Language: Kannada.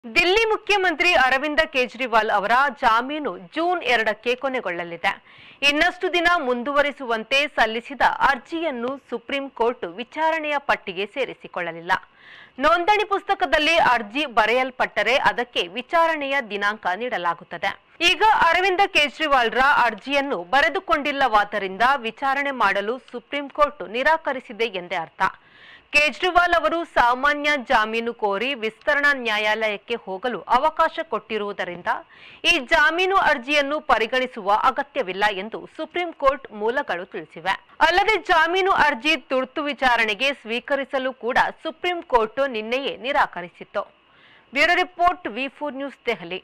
ದಿಲ್ಲಿ ಮುಖ್ಯಮಂತ್ರಿ ಅರವಿಂದ ಕೇಜ್ರಿವಾಲ್ ಅವರ ಜಾಮೀನು ಜೂನ್ ಎರಡಕ್ಕೆ ಕೊನೆಗೊಳ್ಳಲಿದೆ ಇನ್ನಷ್ಟು ದಿನ ಮುಂದುವರಿಸುವಂತೆ ಸಲ್ಲಿಸಿದ ಅರ್ಜಿಯನ್ನು ಸುಪ್ರೀಂ ಕೋರ್ಟ್ ವಿಚಾರಣೆಯ ಪಟ್ಟಿಗೆ ಸೇರಿಸಿಕೊಳ್ಳಲಿಲ್ಲ ನೋಂದಣಿ ಪುಸ್ತಕದಲ್ಲಿ ಅರ್ಜಿ ಬರೆಯಲ್ಪಟ್ಟರೆ ಅದಕ್ಕೆ ವಿಚಾರಣೆಯ ದಿನಾಂಕ ನೀಡಲಾಗುತ್ತದೆ ಈಗ ಅರವಿಂದ ಕೇಜ್ರಿವಾಲ್ರ ಅರ್ಜಿಯನ್ನು ಬರೆದುಕೊಂಡಿಲ್ಲವಾದ್ದರಿಂದ ವಿಚಾರಣೆ ಮಾಡಲು ಸುಪ್ರೀಂ ಕೋರ್ಟ್ ನಿರಾಕರಿಸಿದೆ ಎಂದೇ ಅರ್ಥ ಕೇಜ್ರಿವಾಲ್ ಅವರು ಸಾಮಾನ್ಯ ಜಾಮೀನು ಕೋರಿ ವಿಸ್ತರಣಾ ನ್ಯಾಯಾಲಯಕ್ಕೆ ಹೋಗಲು ಅವಕಾಶ ಕೊಟ್ಟಿರುವುದರಿಂದ ಈ ಜಾಮೀನು ಅರ್ಜಿಯನ್ನು ಪರಿಗಣಿಸುವ ಅಗತ್ಯವಿಲ್ಲ ಎಂದು ಸುಪ್ರೀಂ ಕೋರ್ಟ್ ಮೂಲಗಳು ತಿಳಿಸಿವೆ ಅಲ್ಲದೆ ಜಾಮೀನು ಅರ್ಜಿ ತುರ್ತು ವಿಚಾರಣೆಗೆ ಸ್ವೀಕರಿಸಲು ಕೂಡ ಸುಪ್ರೀಂ ಕೋರ್ಟ್ ನಿನ್ನೆಯೇ ನಿರಾಕರಿಸಿತ್ತು bureau report V four news Delhi